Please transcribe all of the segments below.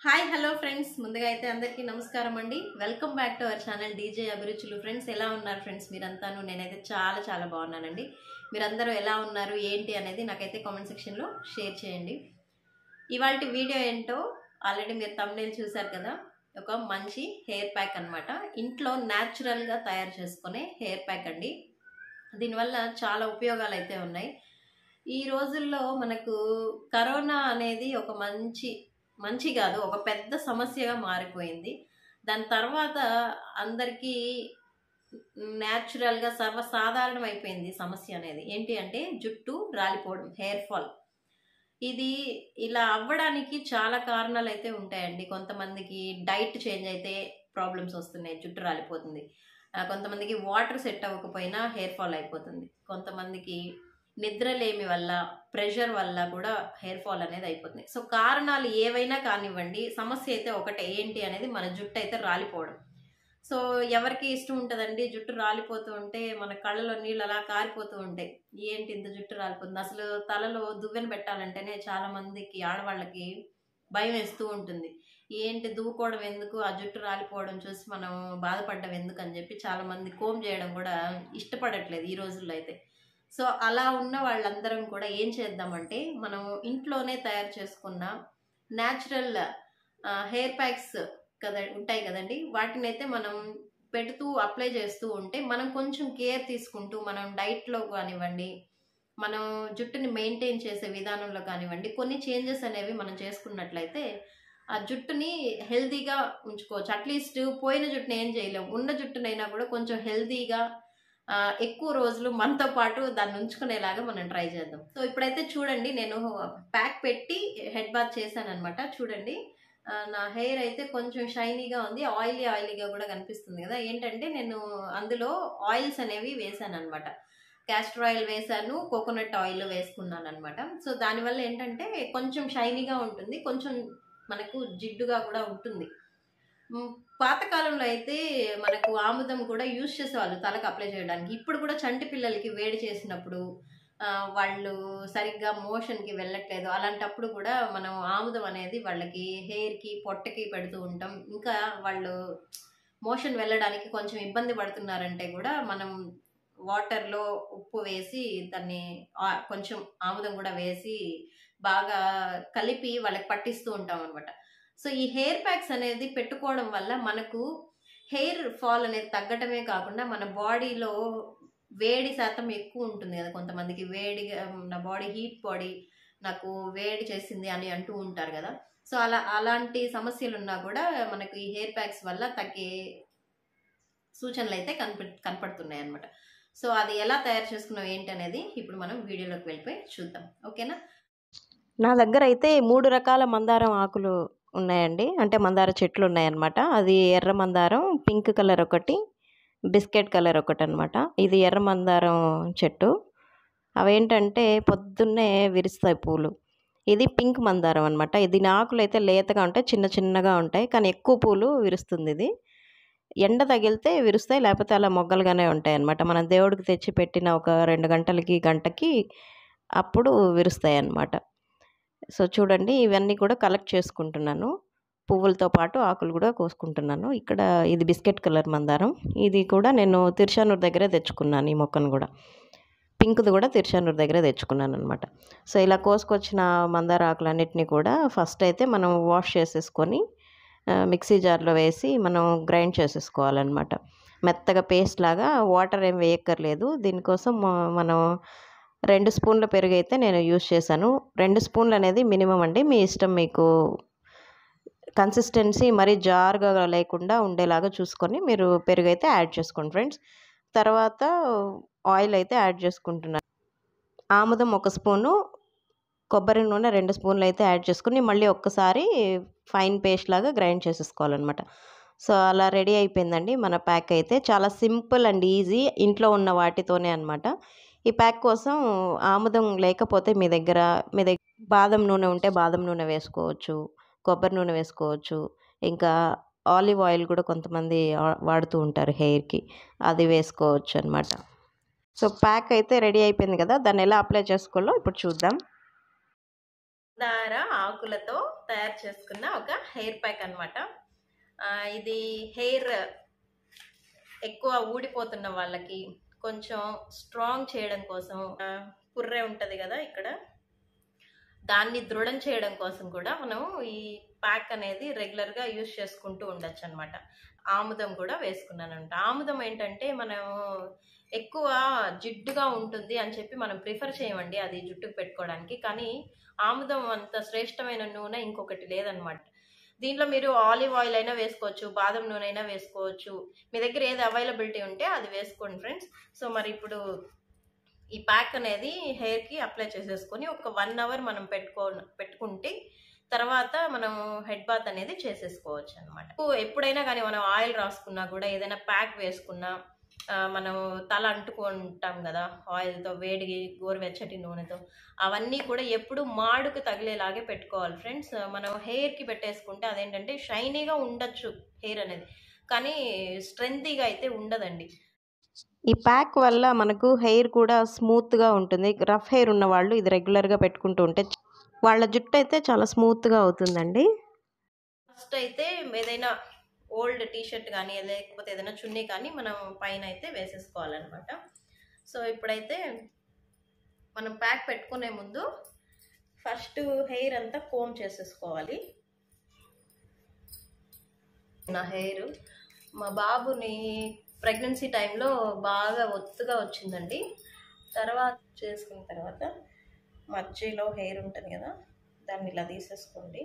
hi hello friends ముందుగా అయితే అందరికీ నమస్కారం అండి welcome back to our channel DJ అభిరుచులు ఫ్రెండ్స్ ఎలా ఉన్నారు ఫ్రెండ్స్ మీరంతాను నేనైతే చాలా చాలా బాగున్నానండి మీరందరూ ఎలా ఉన్నారు ఏంటి అనేది నాకైతే కామెంట్ సెక్షన్లో షేర్ చేయండి ఇవాళ వీడియో ఏంటో ఆల్రెడీ మీరు తమిళ చూశారు కదా ఒక మంచి హెయిర్ ప్యాక్ అనమాట ఇంట్లో న్యాచురల్గా తయారు చేసుకునే హెయిర్ ప్యాక్ అండి దీనివల్ల చాలా ఉపయోగాలు అయితే ఉన్నాయి ఈ రోజుల్లో మనకు కరోనా అనేది ఒక మంచి మంచి కాదు ఒక పెద్ద సమస్యగా మారిపోయింది దాని తర్వాత అందరికీ న్యాచురల్గా సర్వసాధారణం అయిపోయింది సమస్య అనేది ఏంటి అంటే జుట్టు రాలిపోవడం హెయిర్ ఫాల్ ఇది ఇలా అవ్వడానికి చాలా కారణాలు అయితే ఉంటాయండి కొంతమందికి డైట్ చేంజ్ అయితే ప్రాబ్లమ్స్ వస్తున్నాయి జుట్టు రాలిపోతుంది ఆ, కొంతమందికి వాటర్ సెట్ అవ్వకపోయినా హెయిర్ ఫాల్ అయిపోతుంది కొంతమందికి నిద్రలేమి వల్ల ప్రెషర్ వల్ల కూడా హెయిర్ ఫాల్ అనేది అయిపోతుంది సో కారణాలు ఏవైనా కానివ్వండి సమస్య అయితే ఒకటే ఏంటి అనేది మన జుట్టు అయితే రాలిపోవడం సో ఎవరికి ఇష్టం ఉంటుందండి జుట్టు రాలిపోతూ ఉంటే మన కళ్ళలో నీళ్ళు అలా కారిపోతూ ఉంటాయి ఏంటి ఇంత జుట్టు రాలిపోతుంది అసలు తలలో దువ్వెన పెట్టాలంటేనే చాలా మందికి ఆడవాళ్ళకి భయం వేస్తూ ఉంటుంది ఏంటి దువ్వుకోవడం ఎందుకు ఆ జుట్టు రాలిపోవడం చూసి మనం బాధపడడం ఎందుకు అని చెప్పి చాలా మంది కోమ్ చేయడం కూడా ఇష్టపడట్లేదు ఈ రోజుల్లో అయితే సో అలా ఉన్న వాళ్ళందరం కూడా ఏం చేద్దామంటే మనం ఇంట్లోనే తయారు చేసుకున్న న్యాచురల్ హెయిర్ ప్యాక్స్ కదా ఉంటాయి కదండి వాటిని అయితే మనం పెడుతూ అప్లై చేస్తూ ఉంటే మనం కొంచెం కేర్ తీసుకుంటూ మనం డైట్లో కానివ్వండి మనం జుట్టుని మెయింటైన్ చేసే విధానంలో కానివ్వండి కొన్ని చేంజెస్ అనేవి మనం చేసుకున్నట్లయితే ఆ జుట్టుని హెల్తీగా ఉంచుకోవచ్చు అట్లీస్ట్ పోయిన జుట్టుని ఏం చేయలేము ఉన్న జుట్టునైనా కూడా కొంచెం హెల్తీగా ఆ, ఎక్కువ రోజులు మనతో పాటు దాన్ని ఉంచుకునేలాగా మనం ట్రై చేద్దాం సో ఇప్పుడైతే చూడండి నేను ప్యాక్ పెట్టి హెడ్ బాత్ చేశాను అనమాట చూడండి ఆ, నా హెయిర్ అయితే కొంచెం షైనీగా ఉంది ఆయిలీ ఆయిలీగా కూడా కనిపిస్తుంది కదా ఏంటంటే నేను అందులో ఆయిల్స్ అనేవి వేసాను అనమాట క్యాస్టర్ ఆయిల్ వేసాను కోకోనట్ ఆయిల్ వేసుకున్నాను అనమాట సో దానివల్ల ఏంటంటే కొంచెం షైనీగా ఉంటుంది కొంచెం మనకు జిడ్డుగా కూడా ఉంటుంది మ్, పాతకాలంలో అయితే మనకు ఆముదం కూడా యూజ్ చేసేవాళ్ళు తలకు అప్లై చేయడానికి ఇప్పుడు కూడా చంటి పిల్లలకి వేడి చేసినప్పుడు ఆ, వాళ్ళు సరిగ్గా మోషన్కి వెళ్ళట్లేదు అలాంటప్పుడు కూడా మనం ఆముదం అనేది వాళ్ళకి హెయిర్కి పొట్టకి పెడుతూ ఉంటాం ఇంకా వాళ్ళు మోషన్ వెళ్ళడానికి కొంచెం ఇబ్బంది పడుతున్నారంటే కూడా మనం వాటర్లో ఉప్పు వేసి దాన్ని ఆ- కొంచెం ఆముదం కూడా వేసి బాగా కలిపి వాళ్ళకి పట్టిస్తూ ఉంటాం అనమాట సో ఈ హెయిర్ ప్యాక్స్ అనేది పెట్టుకోవడం వల్ల మనకు హెయిర్ ఫాల్ అనేది తగ్గటమే కాకుండా మన బాడీలో వేడి శాతం ఎక్కువ ఉంటుంది కదా కొంతమందికి వేడిగా నా బాడీ హీట్ బాడీ నాకు వేడి చేసింది అని అంటూ ఉంటారు కదా సో అలా అలాంటి సమస్యలు ఉన్నా కూడా మనకు ఈ హెయిర్ ప్యాక్స్ వల్ల తగ్గే సూచనలు అయితే కనప కనపడుతున్నాయి అనమాట సో అది ఎలా తయారు చేసుకున్నాం ఏంటి అనేది ఇప్పుడు మనం వీడియోలోకి వెళ్ళిపోయి చూద్దాం ఓకేనా నా దగ్గర అయితే మూడు రకాల మందారం ఆకులు ఉన్నాయండి అంటే మందార చెట్లు ఉన్నాయన్నమాట అది ఎర్ర మందారం పింక్ కలర్ ఒకటి బిస్కెట్ కలర్ ఒకటి అనమాట ఇది ఎర్ర మందారం చెట్టు అవేంటంటే పొద్దున్నే విరుస్తాయి పూలు ఇది పింక్ మందారం అనమాట ఇది ఆకులు అయితే లేతగా ఉంటాయి చిన్న చిన్నగా ఉంటాయి కానీ ఎక్కువ పూలు విరుస్తుంది ఇది ఎండ తగిలితే విరుస్తాయి లేకపోతే అలా మొగ్గలుగానే ఉంటాయి అనమాట మనం దేవుడికి తెచ్చి పెట్టిన ఒక రెండు గంటలకి గంటకి అప్పుడు విరుస్తాయి అన్నమాట సో చూడండి ఇవన్నీ కూడా కలెక్ట్ చేసుకుంటున్నాను పువ్వులతో పాటు ఆకులు కూడా కోసుకుంటున్నాను ఇక్కడ ఇది బిస్కెట్ కలర్ మందారం ఇది కూడా నేను తిరుచానూరు దగ్గరే తెచ్చుకున్నాను ఈ మొక్కను కూడా పింక్ది కూడా తిరుచానూరు దగ్గరే తెచ్చుకున్నాను అనమాట సో ఇలా కోసుకొచ్చిన మందార ఆకులన్నిటిని కూడా ఫస్ట్ అయితే మనం వాష్ చేసేసుకొని ఆ, మిక్సీ జార్లో వేసి మనం గ్రైండ్ చేసేసుకోవాలన్నమాట మెత్తగా పేస్ట్ లాగా వాటర్ ఏం వేయక్కర్లేదు దీనికోసం మ- మనం రెండు స్పూన్ల పెరుగు అయితే నేను యూజ్ చేశాను రెండు స్పూన్లు అనేది మినిమం అండి మీ ఇష్టం మీకు కన్సిస్టెన్సీ మరీ జారుగా లేకుండా ఉండేలాగా చూసుకొని మీరు పెరుగు అయితే యాడ్ చేసుకోండి ఫ్రెండ్స్ తర్వాత ఆయిల్ అయితే యాడ్ చేసుకుంటున్నాను ఆముదం ఒక స్పూను కొబ్బరి నూనె రెండు స్పూన్లు అయితే యాడ్ చేసుకుని మళ్ళీ ఒక్కసారి ఫైన్ పేస్ట్ లాగా గ్రైండ్ చేసేసుకోవాలన్నమాట సో అలా రెడీ అయిపోయిందండి మన ప్యాక్ అయితే చాలా సింపుల్ అండ్ ఈజీ ఇంట్లో ఉన్న వాటితోనే అనమాట ఈ ప్యాక్ కోసం ఆముదం లేకపోతే మీ దగ్గర మీ దగ్గర బాదం నూనె ఉంటే బాదం నూనె వేసుకోవచ్చు కొబ్బరి నూనె వేసుకోవచ్చు ఇంకా ఆలివ్ ఆయిల్ కూడా కొంతమంది ఆ- వాడుతూ ఉంటారు హెయిర్కి అది వేసుకోవచ్చు అనమాట సో ప్యాక్ అయితే రెడీ అయిపోయింది కదా దాన్ని ఎలా అప్లై చేసుకోవాలో ఇప్పుడు చూద్దాం దార ఆకులతో తయారు చేసుకున్న ఒక హెయిర్ ప్యాక్ అనమాట ఇది హెయిర్ ఎక్కువ ఊడిపోతున్న వాళ్ళకి కొంచెం స్ట్రాంగ్ చేయడం కోసం ఆ, పుర్రె ఉంటుంది కదా ఇక్కడ దాన్ని దృఢం చేయడం కోసం కూడా మనం ఈ ప్యాక్ అనేది రెగ్యులర్గా యూస్ చేసుకుంటూ ఉండొచ్చు అనమాట ఆముదం కూడా వేసుకున్నానంట ఆముదం ఏంటంటే మనం ఎక్కువ జిడ్డుగా ఉంటుంది అని చెప్పి మనం ప్రిఫర్ చేయమండి అది జుట్టుకు పెట్టుకోవడానికి కానీ ఆముదం అంత శ్రేష్టమైన నూనె ఇంకొకటి లేదనమాట దీంట్లో మీరు ఆలివ్ ఆయిల్ అయినా వేసుకోవచ్చు బాదం నూనె అయినా వేసుకోవచ్చు మీ దగ్గర ఏది అవైలబిలిటీ ఉంటే అది వేసుకోండి ఫ్రెండ్స్ సో మరి ఇప్పుడు ఈ ప్యాక్ అనేది హెయిర్కి అప్లై చేసేసుకొని ఒక వన్ అవర్ మనం పెట్టుకో పెట్టుకుంటే తర్వాత మనం హెడ్ బాత్ అనేది చేసేసుకోవచ్చు అనమాట ఎప్పుడైనా కానీ మనం ఆయిల్ రాసుకున్నా కూడా ఏదైనా ప్యాక్ వేసుకున్నా ఆ, మనం తల అంటుకుంటాం కదా ఆయిల్తో వేడి గోరువెచ్చటి నూనెతో అవన్నీ కూడా ఎప్పుడు మాడుకు తగిలేలాగే పెట్టుకోవాలి ఫ్రెండ్స్ మనం హెయిర్కి పెట్టేసుకుంటే అదేంటంటే షైనీగా ఉండొచ్చు హెయిర్ అనేది కానీ స్ట్రెంతీగా అయితే ఉండదండి ఈ ప్యాక్ వల్ల మనకు హెయిర్ కూడా స్మూత్గా ఉంటుంది రఫ్ హెయిర్ ఉన్న వాళ్ళు ఇది రెగ్యులర్గా పెట్టుకుంటూ ఉంటే వాళ్ళ జుట్టు అయితే చాలా స్మూత్గా అవుతుందండి ఫస్ట్ అయితే ఏదైనా ఓల్డ్ టీ షర్ట్ కానీ లేకపోతే ఏదైనా చున్నీ కానీ మనం పైన అయితే వేసేసుకోవాలన్నమాట సో ఇప్పుడైతే మనం ప్యాక్ పెట్టుకునే ముందు ఫస్ట్ హెయిర్ అంతా కోమ్ చేసేసుకోవాలి నా హెయిర్ మా బాబుని ప్రెగ్నెన్సీ టైంలో బాగా ఒత్తుగా వచ్చిందండి తర్వాత చేసుకున్న తర్వాత మధ్యలో హెయిర్ ఉంటుంది కదా దాన్ని ఇలా తీసేసుకోండి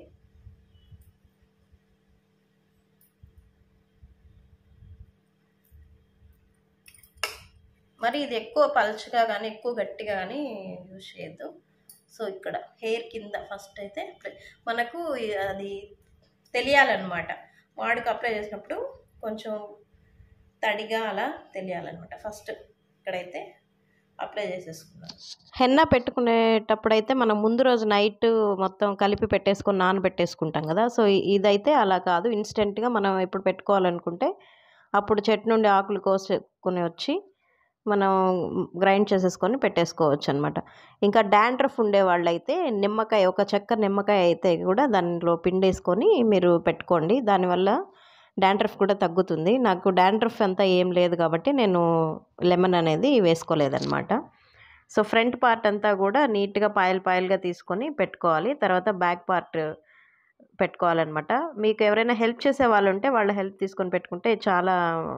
మరి ఇది ఎక్కువ పలుచగా కానీ ఎక్కువ గట్టిగా కానీ యూజ్ చేయొద్దు సో ఇక్కడ హెయిర్ కింద ఫస్ట్ అయితే apply- మనకు ఇ- అది తెలియాలన్నమాట వాడికి అప్లై చేసినప్పుడు కొంచెం తడిగా అలా తెలియాలన్నమాట ఫస్ట్ ఇక్కడైతే అప్లై చేసేసుకున్నాను హెన్న పెట్టుకునేటప్పుడు అయితే మనం ముందు రోజు నైట్ మొత్తం కలిపి పెట్టేసుకొని నానబెట్టేసుకుంటాం కదా సో ఇ- ఇదైతే అలా కాదు ఇన్స్టెంట్గా మనం ఎప్పుడు పెట్టుకోవాలనుకుంటే అప్పుడు చెట్టు నుండి ఆకులు కోసుకొని వచ్చి మనం గ్రైండ్ చేసేసుకొని పెట్టేసుకోవచ్చు అనమాట ఇంకా డాండ్రఫ్ ఉండే వాళ్ళైతే నిమ్మకాయ ఒక చెక్క నిమ్మకాయ అయితే కూడా దానిలో పిండేసుకొని మీరు పెట్టుకోండి దానివల్ల డాండ్రఫ్ కూడా తగ్గుతుంది నాకు డాండ్రఫ్ అంతా ఏం లేదు కాబట్టి నేను లెమన్ అనేది వేసుకోలేదన్నమాట సో ఫ్రంట్ పార్ట్ అంతా కూడా నీట్గా పాయలు పాయలుగా తీసుకొని పెట్టుకోవాలి తర్వాత బ్యాక్ పార్ట్ పెట్టుకోవాలన్నమాట మీకు ఎవరైనా హెల్ప్ చేసే వాళ్ళు ఉంటే వాళ్ళ హెల్ప్ తీసుకొని పెట్టుకుంటే చాలా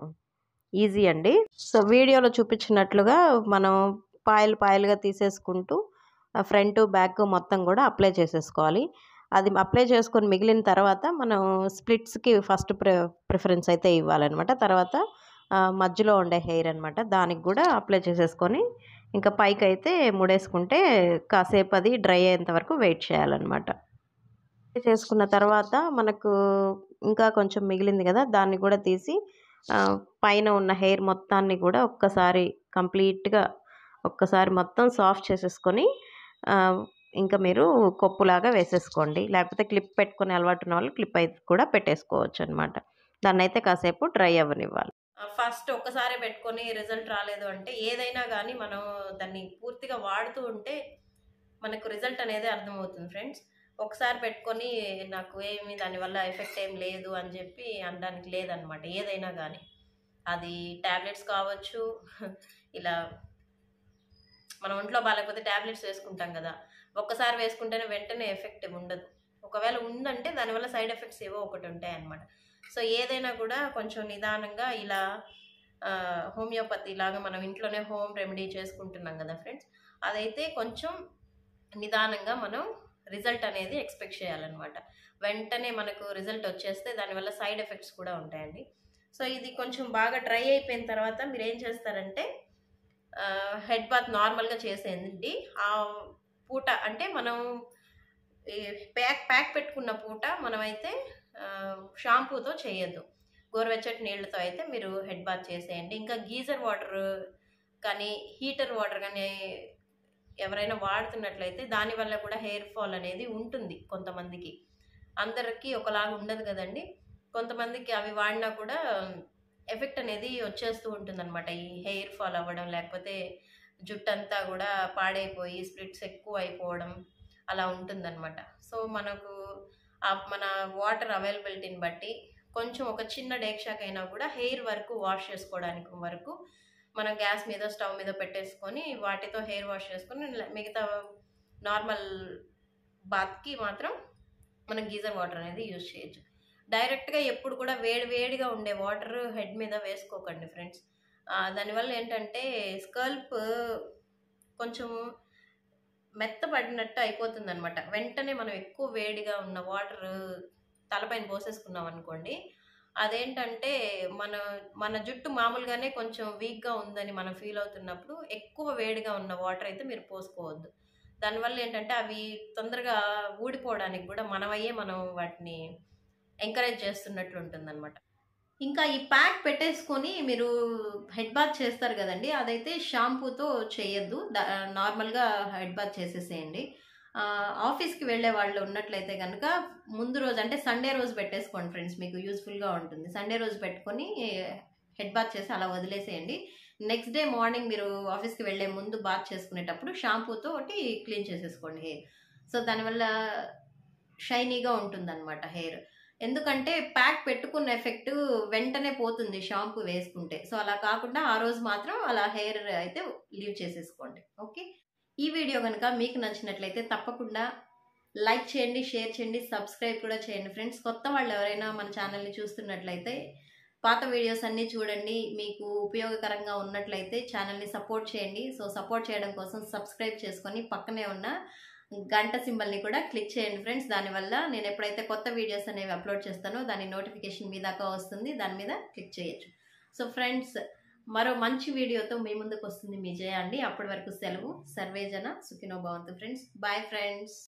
ఈజీ అండి సో వీడియోలో చూపించినట్లుగా మనం పాయలు పాయలుగా తీసేసుకుంటూ ఫ్రంట్ బ్యాక్ మొత్తం కూడా అప్లై చేసేసుకోవాలి అది అప్లై చేసుకొని మిగిలిన తర్వాత మనం స్ప్లిట్స్కి ఫస్ట్ ప్రి ప్రిఫరెన్స్ అయితే ఇవ్వాలన్నమాట తర్వాత ఆ, మధ్యలో ఉండే హెయిర్ అనమాట దానికి కూడా అప్లై చేసేసుకొని ఇంకా పైకి అయితే ముడేసుకుంటే కాసేపు అది డ్రై అయ్యేంత వరకు వెయిట్ చేయాలన్నమాట చేసుకున్న తర్వాత మనకు ఇంకా కొంచెం మిగిలింది కదా దాన్ని కూడా తీసి ఆ, పైన ఉన్న హెయిర్ మొత్తాన్ని కూడా ఒక్కసారి కంప్లీట్గా ఒక్కసారి మొత్తం సాఫ్ట్ చేసేసుకొని ఆ, ఇంకా మీరు కొప్పులాగా వేసేసుకోండి లేకపోతే క్లిప్ పెట్టుకునే అలవాటు ఉన్న వాళ్ళు క్లిప్ అయితే కూడా పెట్టేసుకోవచ్చు అనమాట దాన్ని అయితే కాసేపు డ్రై అవ్వనివ్వాలి ఫస్ట్ ఒక్కసారి పెట్టుకొని రిజల్ట్ రాలేదు అంటే ఏదైనా కానీ మనం దాన్ని పూర్తిగా వాడుతూ ఉంటే మనకు రిజల్ట్ అనేది అర్థమవుతుంది ఫ్రెండ్స్ ఒకసారి పెట్టుకొని నాకు ఏమి దానివల్ల ఎఫెక్ట్ ఏం లేదు అని చెప్పి అనడానికి లేదనమాట ఏదైనా కానీ అది ట్యాబ్లెట్స్ కావచ్చు ఇలా మన ఒంట్లో బాగాలేకపోతే ట్యాబ్లెట్స్ వేసుకుంటాం కదా ఒక్కసారి వేసుకుంటేనే వెంటనే ఎఫెక్ట్ ఉండదు ఒకవేళ ఉందంటే దానివల్ల సైడ్ ఎఫెక్ట్స్ ఏవో ఒకటి ఉంటాయి అన్నమాట సో ఏదైనా కూడా కొంచెం నిదానంగా ఇలా ఆ, హోమియోపతి లాగా మనం ఇంట్లోనే హోమ్ రెమెడీ చేసుకుంటున్నాం కదా ఫ్రెండ్స్ అదైతే కొంచెం నిదానంగా మనం రిజల్ట్ అనేది ఎక్స్పెక్ట్ చేయాలన్నమాట వెంటనే మనకు రిజల్ట్ వచ్చేస్తే దానివల్ల సైడ్ ఎఫెక్ట్స్ కూడా ఉంటాయండి సో ఇది కొంచెం బాగా డ్రై అయిపోయిన తర్వాత మీరు ఏం చేస్తారంటే హెడ్ బాత్ నార్మల్గా చేసేయండి ఆ పూట అంటే మనం ఈ ప్యాక్ ప్యాక్ పెట్టుకున్న పూట మనమైతే ఆ, షాంపూతో చేయొద్దు గోరువెచ్చటి నీళ్ళతో అయితే మీరు హెడ్ బాత్ చేసేయండి ఇంకా గీజర్ వాటర్ కానీ హీటర్ వాటర్ కానీ ఎవరైనా వాడుతున్నట్లయితే దానివల్ల కూడా హెయిర్ ఫాల్ అనేది ఉంటుంది కొంతమందికి అందరికీ ఒకలాగా ఉండదు కదండి కొంతమందికి అవి వాడినా కూడా ఎఫెక్ట్ అనేది వచ్చేస్తూ ఉంటుందన్నమాట ఈ హెయిర్ ఫాల్ అవ్వడం లేకపోతే జుట్టు అంతా కూడా పాడైపోయి స్ప్లిట్స్ ఎక్కువ అయిపోవడం అలా ఉంటుందన్నమాట సో మనకు ఆ మన వాటర్ అవైలబిలిటీని బట్టి కొంచెం ఒక చిన్న డేక్షాకైనా కూడా హెయిర్ వరకు వాష్ చేసుకోవడానికి వరకు మనం గ్యాస్ మీద స్టవ్ మీద పెట్టేసుకొని వాటితో హెయిర్ వాష్ చేసుకొని మిగతా నార్మల్ బాత్కి మాత్రం మనం గీజర్ వాటర్ అనేది యూజ్ చేయొచ్చు డైరెక్ట్గా ఎప్పుడు కూడా వేడి వేడిగా ఉండే వాటర్ హెడ్ మీద వేసుకోకండి ఫ్రెండ్స్ దానివల్ల ఏంటంటే స్కల్ప్ కొంచెం మెత్తపడినట్టు అయిపోతుంది అనమాట వెంటనే మనం ఎక్కువ వేడిగా ఉన్న వాటర్ తలపైన పోసేసుకున్నాం అనుకోండి అదేంటంటే మన మన జుట్టు మామూలుగానే కొంచెం వీక్గా ఉందని మనం ఫీల్ అవుతున్నప్పుడు ఎక్కువ వేడిగా ఉన్న వాటర్ అయితే మీరు పోసుకోవద్దు దానివల్ల ఏంటంటే అవి తొందరగా ఊడిపోవడానికి కూడా మనమయ్యే మనం వాటిని ఎంకరేజ్ చేస్తున్నట్లు ఉంటుందన్నమాట ఇంకా ఈ ప్యాక్ పెట్టేసుకొని మీరు హెడ్ బాత్ చేస్తారు కదండి అదైతే షాంపూతో చేయొద్దు నార్మల్గా హెడ్ బాత్ చేసేసేయండి ఆఫీస్కి వెళ్ళే వాళ్ళు ఉన్నట్లయితే కనుక ముందు రోజు అంటే సండే రోజు పెట్టేసుకోండి ఫ్రెండ్స్ మీకు యూస్ఫుల్గా ఉంటుంది సండే రోజు పెట్టుకొని హెడ్ బాత్ చేసి అలా వదిలేసేయండి నెక్స్ట్ డే మార్నింగ్ మీరు ఆఫీస్కి వెళ్ళే ముందు బాత్ చేసుకునేటప్పుడు షాంపూతో ఒకటి క్లీన్ చేసేసుకోండి హెయిర్ సో దానివల్ల షైనీగా ఉంటుందన్నమాట హెయిర్ ఎందుకంటే ప్యాక్ పెట్టుకున్న ఎఫెక్ట్ వెంటనే పోతుంది షాంపూ వేసుకుంటే సో అలా కాకుండా ఆ రోజు మాత్రం అలా హెయిర్ అయితే లీవ్ చేసేసుకోండి ఓకే ఈ వీడియో కనుక మీకు నచ్చినట్లయితే తప్పకుండా లైక్ చేయండి షేర్ చేయండి సబ్స్క్రైబ్ కూడా చేయండి ఫ్రెండ్స్ కొత్త వాళ్ళు ఎవరైనా మన ఛానల్ని చూస్తున్నట్లయితే పాత వీడియోస్ అన్నీ చూడండి మీకు ఉపయోగకరంగా ఉన్నట్లయితే ఛానల్ని సపోర్ట్ చేయండి సో సపోర్ట్ చేయడం కోసం సబ్స్క్రైబ్ చేసుకొని పక్కనే ఉన్న గంట సింబల్ని కూడా క్లిక్ చేయండి ఫ్రెండ్స్ దానివల్ల నేను ఎప్పుడైతే కొత్త వీడియోస్ అనేవి అప్లోడ్ చేస్తానో దాని నోటిఫికేషన్ మీ దాకా వస్తుంది దాని మీద క్లిక్ చేయొచ్చు సో ఫ్రెండ్స్ మరో మంచి వీడియోతో మీ ముందుకు వస్తుంది మీ జయ అండి అప్పటి వరకు సెలవు సర్వేజన సుఖినో భవంతు ఫ్రెండ్స్ బాయ్ ఫ్రెండ్స్